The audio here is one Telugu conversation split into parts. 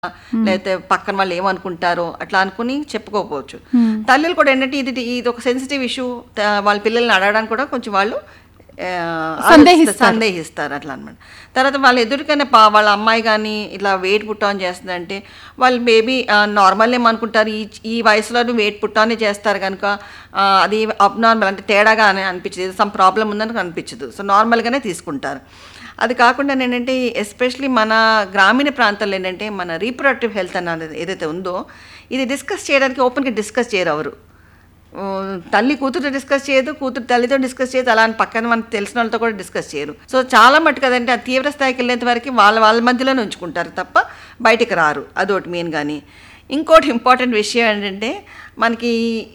లేకపోతే పక్కన వాళ్ళు ఏమనుకుంటారో అట్లా అనుకుని చెప్పుకోకపోవచ్చు తల్లులు కూడా ఏంటంటే ఇది ఇది ఒక సెన్సిటివ్ ఇష్యూ వాళ్ళ పిల్లల్ని అడగడానికి కూడా కొంచెం వాళ్ళు ఆ, సందేహిస్తారు. సందేహిస్తారు అట్లా అనమాట తర్వాత వాళ్ళ ఎదుటికనే పా వాళ్ళ అమ్మాయి కానీ ఇట్లా వెయిట్ పుట్టాన్ చేస్తుందంటే వాళ్ళు బేబీ నార్మల్ ఏమనుకుంటారు ఈ ఈ వయసులోనే వెయిట్ పుట్టానే చేస్తారు కనుక ఆ, అది అబ్నార్మల్ అంటే తేడాగా అని అనిపించదు సమ్ ప్రాబ్లం ఉందని అనిపించదు సో నార్మల్గానే తీసుకుంటారు అది కాకుండా ఏంటంటే ఎస్పెషలీ మన గ్రామీణ ప్రాంతాల్లో ఏంటంటే మన రీప్రొడక్టివ్ హెల్త్ అన్నది ఏదైతే ఉందో ఇది డిస్కస్ చేయడానికి ఓపెన్గా డిస్కస్ చేయరు ఎవరు ఓ, తల్లి కూతురు డిస్కస్ చేయదు కూతురు తల్లితో డిస్కస్ చేయదు అలా అని పక్కన మనకు తెలిసిన వాళ్ళతో కూడా డిస్కస్ చేయరు సో చాలా మటుకు కదంటే ఆ తీవ్ర స్థాయికి వెళ్ళేంత వరకు వాళ్ళ వాళ్ళ మధ్యలోనే ఉంచుకుంటారు తప్ప బయటికి రారు అదొకటి మెయిన్ కానీ ఇంకోటి ఇంపార్టెంట్ విషయం ఏంటంటే మనకి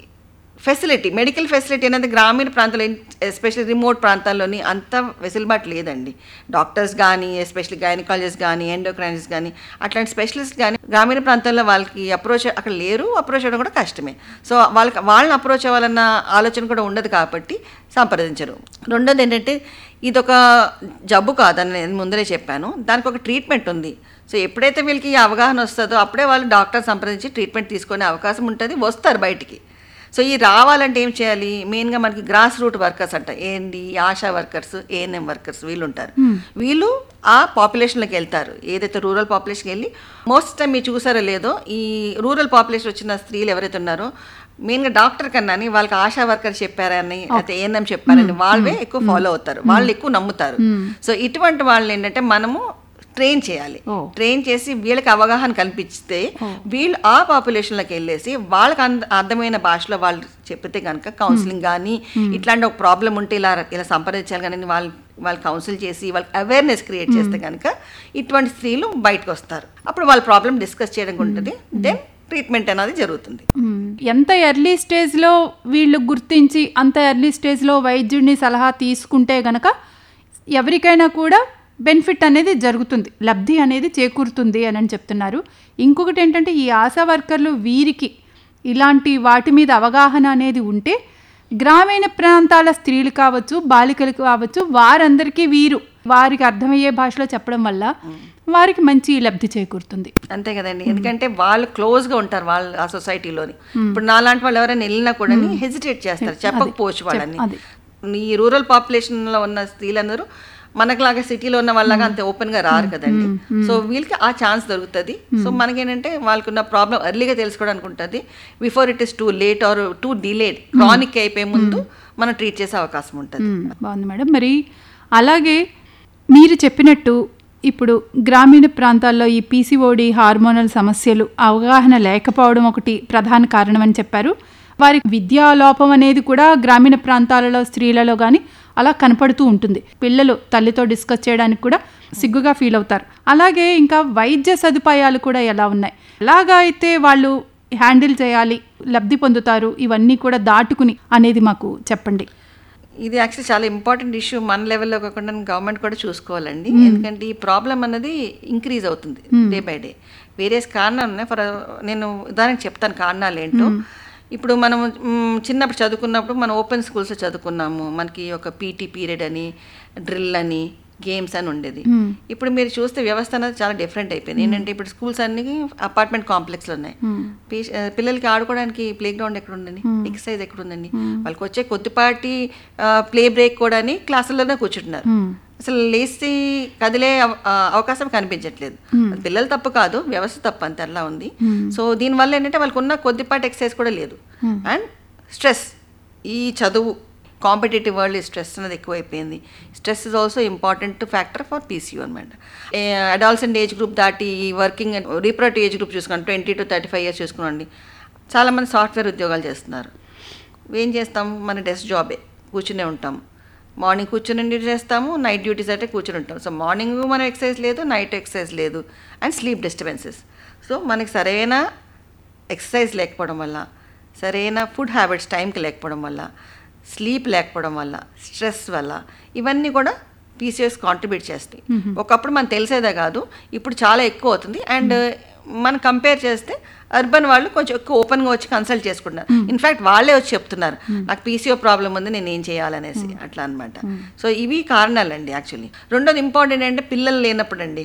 ఫెసిలిటీ మెడికల్ ఫెసిలిటీ అనేది గ్రామీణ ప్రాంతాల్లో ఎస్పెషల్లీ రిమోట్ ప్రాంతాల్లోని అంత వెసులుబాటు లేదండి డాక్టర్స్ కానీ ఎస్పెషల్లీ గైనకాలజిస్ట్ కానీ ఎండోక్రైనిస్ట్ కానీ అట్లాంటి స్పెషలిస్ట్ కానీ గ్రామీణ ప్రాంతాల్లో వాళ్ళకి అప్రోచ్ అక్కడ లేరు అప్రోచ్ అవ్వడం కూడా కష్టమే సో వాళ్ళకి వాళ్ళని అప్రోచ్ అవ్వాలన్న ఆలోచన కూడా ఉండదు కాబట్టి సంప్రదించరు రెండోది ఏంటంటే ఇదొక జబ్బు కాదని నేను ముందరే చెప్పాను దానికి ఒక ట్రీట్మెంట్ ఉంది సో ఎప్పుడైతే వీళ్ళకి ఈ అవగాహన వస్తుందో అప్పుడే వాళ్ళు డాక్టర్ సంప్రదించి ట్రీట్మెంట్ తీసుకునే అవకాశం ఉంటుంది వస్తారు బయటికి సో ఈ రావాలంటే ఏం చేయాలి మెయిన్గా మనకి గ్రాస్ రూట్ వర్కర్స్ అంట ఏంటి ఆశా వర్కర్స్ ఏఎన్ఎం వర్కర్స్ వీళ్ళు ఉంటారు వీళ్ళు ఆ పాపులేషన్లోకి వెళ్తారు ఏదైతే రూరల్ పాపులేషన్కి వెళ్ళి మోస్ట్ టైం మీరు చూసారో లేదో ఈ రూరల్ పాపులేషన్ వచ్చిన స్త్రీలు ఎవరైతే ఉన్నారో మెయిన్గా డాక్టర్ కన్నాని వాళ్ళకి ఆశా వర్కర్ చెప్పారని అయితే ఏఎన్ఎం చెప్పారని వాళ్ళవే ఎక్కువ ఫాలో అవుతారు వాళ్ళు ఎక్కువ నమ్ముతారు సో ఇటువంటి వాళ్ళు ఏంటంటే మనము ట్రైన్ చేయాలి ఓ. ట్రైన్ చేసి వీళ్ళకి అవగాహన కల్పిస్తే వీళ్ళు ఆ పాపులేషన్లోకి వెళ్ళేసి వాళ్ళకి అంద- అర్థమైన భాషలో వాళ్ళు చెప్తే కనుక కౌన్సిలింగ్ కానీ ఇట్లాంటి ఒక ప్రాబ్లం ఉంటే ఇలా ఇలా సంప్రదించాలి కానీ వాళ్ళు వాళ్ళు కౌన్సిల్ చేసి వాళ్ళకి అవేర్నెస్ క్రియేట్ చేస్తే కనుక ఇటువంటి స్త్రీలు బయటకు వస్తారు అప్పుడు వాళ్ళ ప్రాబ్లం డిస్కస్ చేయడానికి ఉంటుంది దెన్ ట్రీట్మెంట్ అనేది జరుగుతుంది మ్మ్. ఎంత ఎర్లీ స్టేజ్లో వీళ్ళు గుర్తించి అంత ఎర్లీ స్టేజ్లో వైద్యుడిని సలహా తీసుకుంటే గనక ఎవరికైనా కూడా బెనిఫిట్ అనేది జరుగుతుంది లబ్ధి అనేది చేకూరుతుంది అని అని చెప్తున్నారు ఇంకొకటి ఏంటంటే ఈ ఆశా వర్కర్లు వీరికి ఇలాంటి వాటి మీద అవగాహన అనేది ఉంటే గ్రామీణ ప్రాంతాల స్త్రీలు కావచ్చు బాలికలు కావచ్చు వారందరికీ వీరు వారికి అర్థమయ్యే భాషలో చెప్పడం వల్ల వారికి మంచి లబ్ధి చేకూరుతుంది అంతే కదండి ఎందుకంటే వాళ్ళు క్లోజ్ గా ఉంటారు వాళ్ళు ఆ సొసైటీలోని ఇప్పుడు నాలాంటి వాళ్ళు ఎవరైనా వెళ్ళినా కూడా హెజిటేట్ చేస్తారు చెప్పకపోవచ్చు వాళ్ళని అది. ఈ రూరల్ పాపులేషన్ లో ఉన్న స్త్రీలందరూ మనకులాగా సిటీలో ఉన్న వాళ్ళగా అంత ఓపెన్ గా రారు కదండి సో వీళ్ళకి ఆ ఛాన్స్ దొరుకుతుంది సో మనకేంటంటే వాళ్ళకున్న ప్రాబ్లం ఎర్లీగా తెలుసుకోవడానికి ఉంటుంది before it is too late or too delayed chronic అయిపోయే ముందు మనం ట్రీట్ చేసే అవకాశం ఉంటుంది మ్మ్. బాగుంది మేడం మరి అలాగే మీరు చెప్పినట్టు ఇప్పుడు గ్రామీణ ప్రాంతాల్లో ఈ పీసీఓడి హార్మోనల్ సమస్యలు అవగాహన లేకపోవడం ఒకటి ప్రధాన కారణం అని చెప్పారు వారి విద్యా లోపం అనేది కూడా గ్రామీణ ప్రాంతాలలో స్త్రీలలో కానీ అలా కనపడుతూ ఉంటుంది పిల్లలు తల్లితో డిస్కస్ చేయడానికి కూడా సిగ్గుగా ఫీల్ అవుతారు అలాగే ఇంకా వైద్య సదుపాయాలు కూడా ఎలా ఉన్నాయి ఎలాగా అయితే వాళ్ళు హ్యాండిల్ చేయాలి లబ్ధి పొందుతారు ఇవన్నీ కూడా దాటుకుని అనేది మాకు చెప్పండి ఇది యాక్చువల్లీ చాలా ఇంపార్టెంట్ ఇష్యూ మన లెవెల్లో కాకుండా గవర్నమెంట్ కూడా చూసుకోవాలండి ఎందుకంటే ఈ ప్రాబ్లం అన్నది ఇంక్రీజ్ అవుతుంది డే బై డే వేరియస్ కారణాలు ఉన్నాయి ఫర్ నేను ఉదాహరణకు చెప్తాను కారణాలు ఏంటో ఇప్పుడు మనం మ్, చిన్నప్పుడు చదువుకున్నప్పుడు మనం ఓపెన్ స్కూల్స్ చదువుకున్నాము మనకి ఒక పీటీ పీరియడ్ అని డ్రిల్ అని గేమ్స్ అని ఉండేది ఇప్పుడు మీరు చూస్తే వ్యవస్థ అనేది చాలా డిఫరెంట్ అయిపోయింది ఏంటంటే ఇప్పుడు స్కూల్స్ అన్ని అపార్ట్మెంట్ కాంప్లెక్స్లు ఉన్నాయి పీ- ఆ, పిల్లలకి ఆడుకోవడానికి ప్లే గ్రౌండ్ ఎక్కడ ఉందండి ఎక్సర్సైజ్ ఎక్కడ ఉందండి వాళ్ళకి వచ్చే కొద్దిపాటి ప్లే బ్రేక్ కూడా క్లాసుల్లోనే కూర్చుంటున్నారు అసలు లేచి కదిలే అవ- ఆ, అవకాశం కనిపించట్లేదు అది పిల్లలు తప్పు కాదు వ్యవస్థ తప్పు అంత అలా ఉంది సో దీనివల్ల ఏంటంటే వాళ్ళకు ఉన్న కొద్దిపాటి ఎక్సర్సైజ్ కూడా లేదు అండ్ స్ట్రెస్ ఈ చదువు కాంపిటేటివ్ వరల్డ్ స్ట్రెస్ అనేది ఎక్కువైపోయింది stress is also important factor for PCU అనమాట అడాల్సెంట్ ఏజ్ గ్రూప్ దాటి వర్కింగ్ రీప్రొడక్టివ్ ఏజ్ గ్రూప్ చూసుకోండి twenty two thirty five years చూసుకోండి చాలామంది సాఫ్ట్వేర్ ఉద్యోగాలు చేస్తున్నారు ఏం చేస్తాం మన డెస్క్ జాబే కూర్చునే ఉంటాం మార్నింగ్ కూర్చుని డ్యూటీ చేస్తాము నైట్ డ్యూటీస్ అయితే కూర్చుని ఉంటాం సో మార్నింగ్ మనం ఎక్సర్సైజ్ లేదు నైట్ ఎక్సర్సైజ్ లేదు అండ్ స్లీప్ డిస్టర్బెన్సెస్ సో మనకి సరైన ఎక్సర్సైజ్ లేకపోవడం వల్ల సరైన ఫుడ్ హ్యాబిట్స్ టైంకి లేకపోవడం వల్ల స్లీప్ లేకపోవడం వల్ల స్ట్రెస్ వల్ల ఇవన్నీ కూడా పీసీఎస్ కాంట్రిబ్యూట్ చేస్తాయి ఒకప్పుడు మనకు తెలిసేదే కాదు ఇప్పుడు చాలా ఎక్కువ అవుతుంది అండ్ మనం కంపేర్ చేస్తే అర్బన్ వాళ్ళు కొంచెం ఎక్కువ ఓపెన్గా వచ్చి కన్సల్ట్ చేసుకుంటున్నారు ఇన్ఫ్యాక్ట్ వాళ్ళే వచ్చి చెప్తున్నారు నాకు పీసీఓ ప్రాబ్లం ఉంది నేను ఏం చేయాలనేసి అట్లా అనమాట సో ఇవి కారణాలండి యాక్చువల్లీ రెండోది ఇంపార్టెంట్ అంటే పిల్లలు లేనప్పుడు అండి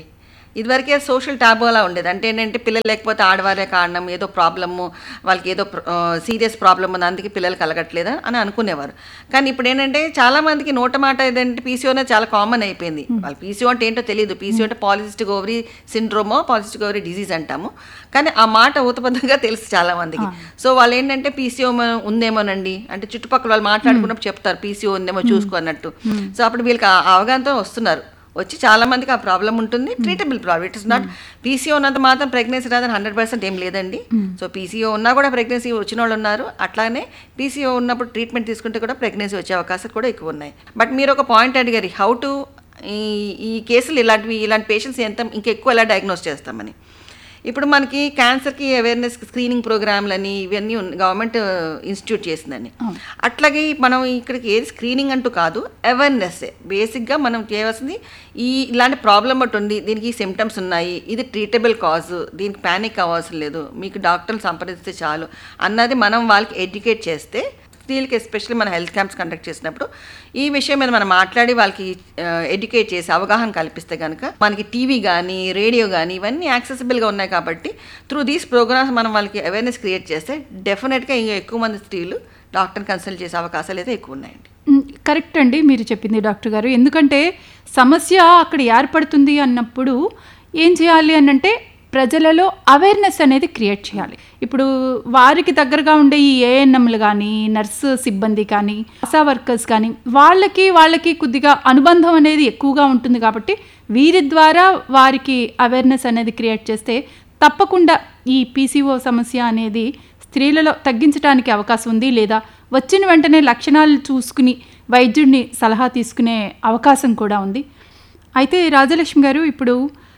ఇదివరకే సోషల్ టాబు అలా ఉండేది అంటే ఏంటంటే పిల్లలు లేకపోతే ఆడవారే కారణం ఏదో ప్రాబ్లము వాళ్ళకి ఏదో సీరియస్ ప్రాబ్లం ఉంది అందుకే పిల్లలు కలగట్లేదా అని అనుకునేవారు కానీ ఇప్పుడు ఏంటంటే చాలా మందికి నోట మాట ఏదంటే పీసీఓ అనేది చాలా కామన్ అయిపోయింది వాళ్ళు పీసీఓ అంటే ఏంటో తెలియదు పీసీఓ అంటే పాలిసిస్టిక్ ఓవరీ సిండ్రోమో పాలిసిస్టిక్ ఓవరీ డిసీజ్ అంటాము కానీ ఆ మాట ఊతబద్ధంగా తెలుసు చాలా మందికి సో వాళ్ళు ఏంటంటే పీసీఓ ఉందేమోనండి అంటే చుట్టుపక్కల వాళ్ళు మాట్లాడుకున్నప్పుడు చెప్తారు పీసీఓ ఉందేమో చూసుకో అన్నట్టు సో అప్పుడు వీళ్ళకి ఆ అవగాహనతో వస్తున్నారు వచ్చి చాలా మందికి ఆ ప్రాబ్లం ఉంటుంది treatable problem it is not PCO ఉన్నంత మాత్రం ప్రెగ్నెన్సీ రాదని హండ్రెడ్ పర్సెంట్ ఏం లేదండి సో పీసీఓ ఉన్నా కూడా ప్రెగ్నెన్సీ వచ్చిన వాళ్ళు ఉన్నారు అట్లానే పీసీఓ ఉన్నప్పుడు ట్రీట్మెంట్ తీసుకుంటే కూడా ప్రెగ్నెన్సీ వచ్చే అవకాశాలు కూడా ఎక్కువ ఉన్నాయి బట్ మీరు ఒక పాయింట్ అడిగారు హౌ టు ఈ ఈ కేసులు ఇలాంటివి ఇలాంటి పేషెంట్స్ ఎంత ఇంకెక్కువ ఎలా డయాగ్నోస్ చేస్తామని ఇప్పుడు మనకి క్యాన్సర్కి అవేర్నెస్ స్క్రీనింగ్ ప్రోగ్రాంలని ఇవన్నీ గవర్నమెంట్ ఇన్స్టిట్యూట్ చేసిందని అట్లాగే మనం ఇక్కడికి ఏది స్క్రీనింగ్ అంటూ కాదు అవేర్నెస్ బేసిక్గా మనం చేయవలసింది ఈ ఇలాంటి ప్రాబ్లం ఒకటి ఉంది దీనికి సిమ్టమ్స్ ఉన్నాయి ఇది ట్రీటబుల్ కాజ్ దీనికి ప్యానిక్ అవ్వాల్సిన లేదు మీకు డాక్టర్ని సంప్రదిస్తే చాలు అన్నది మనం వాళ్ళకి ఎడ్యుకేట్ చేస్తే స్త్రీలకి ఎస్పెషల్లీ మన హెల్త్ క్యాంప్స్ కండక్ట్ చేసినప్పుడు ఈ విషయం మీద మనం మాట్లాడి వాళ్ళకి ఎడ్యుకేట్ చేసి అవగాహన కల్పిస్తే కనుక మనకి టీవీ కానీ రేడియో కానీ ఇవన్నీ యాక్సెసిబుల్గా ఉన్నాయి కాబట్టి త్రూ దీస్ ప్రోగ్రామ్స్ మనం వాళ్ళకి అవేర్నెస్ క్రియేట్ చేస్తే డెఫినెట్గా ఇంకా ఎక్కువ మంది స్త్రీలు డాక్టర్ని కన్సల్ట్ చేసే అవకాశాలు అయితే ఎక్కువ ఉన్నాయండి మ్, కరెక్ట్ అండి మీరు చెప్పింది డాక్టర్ గారు ఎందుకంటే సమస్య అక్కడ ఏర్పడుతుంది అన్నప్పుడు ఏం చేయాలి అని అంటే ప్రజలలో అవేర్నెస్ అనేది క్రియేట్ చేయాలి ఇప్పుడు వారికి దగ్గరగా ఉండే ఈ ఏఎన్ఎంలు కానీ నర్సు సిబ్బంది కానీ ఆశా వర్కర్స్ కానీ వాళ్ళకి వాళ్ళకి కొద్దిగా అనుబంధం అనేది ఎక్కువగా ఉంటుంది కాబట్టి వీరి ద్వారా వారికి అవేర్నెస్ అనేది క్రియేట్ చేస్తే తప్పకుండా ఈ పీసీఓ సమస్య అనేది స్త్రీలలో తగ్గించడానికి అవకాశం ఉంది లేదా వచ్చిన వెంటనే లక్షణాలు చూసుకుని వైద్యుడిని సలహా తీసుకునే అవకాశం కూడా ఉంది అయితే రాజలక్ష్మి గారు ఇప్పుడు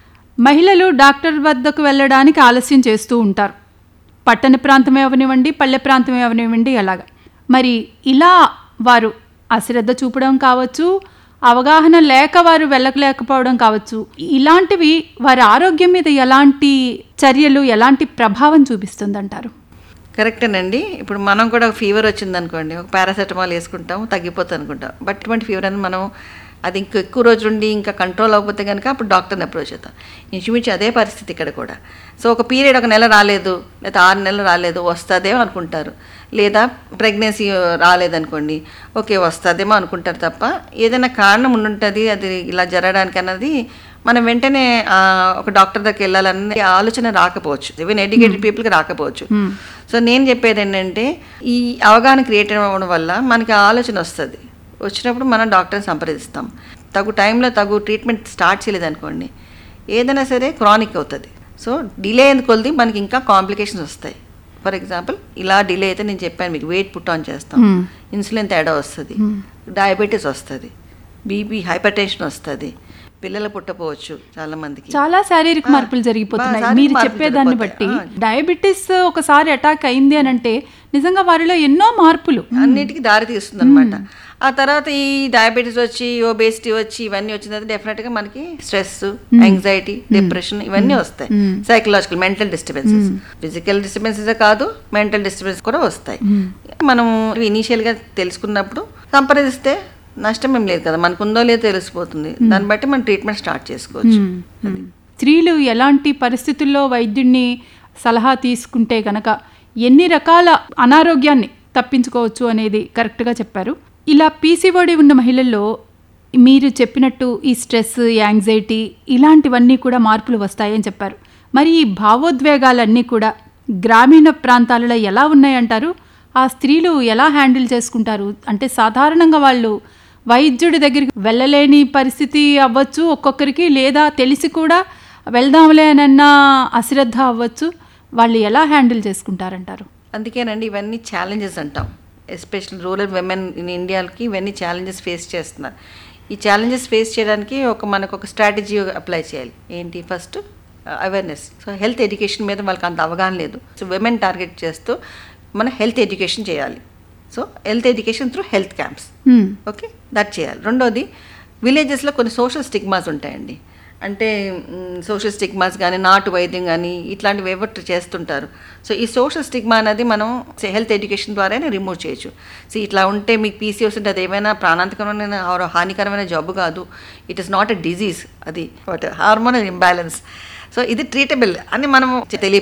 మహిళలు డాక్టర్ వద్దకు వెళ్ళడానికి ఆలస్యం చేస్తూ ఉంటారు పట్టణ ప్రాంతమే అవనివ్వండి పల్లె ప్రాంతమే అవనివ్వండి అలాగా మరి ఇలా వారు అశ్రద్ధ చూపడం కావచ్చు అవగాహన లేక వారు వెళ్ళలేకపోవడం కావచ్చు ఇలాంటివి వారి ఆరోగ్యం మీద ఎలాంటి చర్యలు ఎలాంటి ప్రభావం చూపిస్తుందంటారు కరెక్టేనండి ఇప్పుడు మనం కూడా ఫీవర్ వచ్చింది అనుకోండి ఒక పారాసెటమాల్ వేసుకుంటాం తగ్గిపోతుంది అనుకుంటాం బట్ ఇటువంటి ఫీవర్ అని మనం అది ఇంక ఎక్కువ రోజులు ఉండి ఇంకా కంట్రోల్ అవ్వకపోతే కనుక అప్పుడు డాక్టర్ని అప్రోచ్ అవుతాం ఇంచుమించు అదే పరిస్థితి ఇక్కడ కూడా సో ఒక పీరియడ్ ఒక నెల రాలేదు లేదా ఆరు నెలలు రాలేదు వస్తుందేమో అనుకుంటారు లేదా ప్రెగ్నెన్సీ రాలేదనుకోండి ఓకే వస్తుందేమో అనుకుంటారు తప్ప ఏదైనా కారణం ఉండుంటుంది అది ఇలా జరగడానికి అన్నది మనం వెంటనే ఆ, ఒక డాక్టర్ దగ్గరికి వెళ్ళాలనే ఆలోచన రాకపోవచ్చు ఈవెన్ ఎడ్యుకేటెడ్ పీపుల్కి రాకపోవచ్చు సో నేను చెప్పేది ఏంటంటే ఈ అవగాహన క్రియేట్ అవ్వడం వల్ల మనకి ఆ ఆలోచన వస్తుంది వచ్చినప్పుడు మనం డాక్టర్ని సంప్రదిస్తాం తగు టైంలో తగు ట్రీట్మెంట్ స్టార్ట్ చేయలేదనుకోండి ఏదైనా సరే క్రానిక్ అవుతుంది సో డిలే ఎందుకు కొలిది మనకి ఇంకా కాంప్లికేషన్స్ వస్తాయి ఫర్ ఎగ్జాంపుల్ ఇలా డిలే అయితే నేను చెప్పాను మీకు వెయిట్ పుట్ ఆన్ చేస్తాం ఇన్సులిన్ తేడా వస్తుంది డయాబెటీస్ వస్తుంది బీపీ హైపర్ టెన్షన్ వస్తుంది పిల్లలు పుట్టపోవచ్చు చాలా మందికి చాలా శారీరక ఆ, మార్పులు జరిగిపోతున్నాయి శారీరక మీరు మార్పులు చెప్పేదాన్ని బట్టి జరిగిపోతాయి. డయాబెటీస్ ఒకసారి అటాక్ అయింది అని అంటే నిజంగా వారిలో ఎన్నో మార్పులు అన్నిటికీ దారి తీస్తుంది అనమాట ఆ తర్వాత ఈ డయాబెటీస్ వచ్చి ఒబేసిటీ వచ్చి ఇవన్నీ వచ్చిన తర్వాత డెఫినెట్గా మనకి స్ట్రెస్ యాంగ్జైటీ డిప్రెషన్ ఇవన్నీ వస్తాయి psychological mental disturbances physical disturbances కాదు మెంటల్ డిస్టర్బెన్స్ కూడా వస్తాయి మనం ఇనీషియల్గా తెలుసుకున్నప్పుడు సంప్రదిస్తే నష్టం ఏం లేదు కదా మనకు ఉందో లేదో తెలిసిపోతుంది దాన్ని బట్టి మనం ట్రీట్మెంట్ స్టార్ట్ చేసుకోవచ్చు స్త్రీలు ఎలాంటి పరిస్థితుల్లో వైద్యుడిని సలహా తీసుకుంటే గనక ఎన్ని రకాల అనారోగ్యాన్ని తప్పించుకోవచ్చు అనేది కరెక్ట్గా చెప్పారు ఇలా పీసీఓడి ఉన్న మహిళల్లో మీరు చెప్పినట్టు ఈ స్ట్రెస్ యాంగ్జైటీ ఇలాంటివన్నీ కూడా మార్పులు వస్తాయని చెప్పారు మరి ఈ భావోద్వేగాలన్నీ కూడా గ్రామీణ ప్రాంతాలలో ఎలా ఉన్నాయంటారు ఆ స్త్రీలు ఎలా హ్యాండిల్ చేసుకుంటారు అంటే సాధారణంగా వాళ్ళు వైద్యుడి దగ్గరికి వెళ్ళలేని పరిస్థితి అవ్వచ్చు ఒక్కొక్కరికి లేదా తెలిసి కూడా వెళ్దాంలే అనన్న అశ్రద్ధ అవ్వచ్చు వాళ్ళు ఎలా హ్యాండిల్ చేసుకుంటారంటారు అందుకేనండి ఇవన్నీ ఛాలెంజెస్ అంటాం ఎస్పెషల్ రూరల్ విమెన్ ఇన్ ఇండియాకి ఇవన్నీ ఛాలెంజెస్ ఫేస్ చేస్తున్నారు ఈ ఛాలెంజెస్ ఫేస్ చేయడానికి ఒక మనకు ఒక స్ట్రాటజీ అప్లై చేయాలి ఏంటి first awareness so health education మీద వాళ్ళకి అంత అవగాహన లేదు సో విమెన్ టార్గెట్ చేస్తూ మన హెల్త్ ఎడ్యుకేషన్ చేయాలి so health education through health camps hmm. Okay that చేయాలి రెండోది విలేజెస్లో కొన్ని సోషల్ స్టిగ్మాస్ ఉంటాయండి అంటే సోషల్ స్టిగ్మాస్ కానీ నాటు వైద్యం కానీ ఇట్లాంటివి ఏవో చేస్తుంటారు సో ఈ సోషల్ స్టిగ్మా అనేది మనం హెల్త్ ఎడ్యుకేషన్ ద్వారానే రిమూవ్ చేయొచ్చు సో ఇట్లా ఉంటే మీకు పీసీఓస్ ఉంటే అది ఏమైనా ప్రాణాంతకరమైన ఆర్ హానికరమైన జబ్బు కాదు it is not a disease అది బట్ హార్మోనల్ ఇంబ్యాలెన్స్ సో ఇది ట్రీటబుల్ అని మనం తెలియ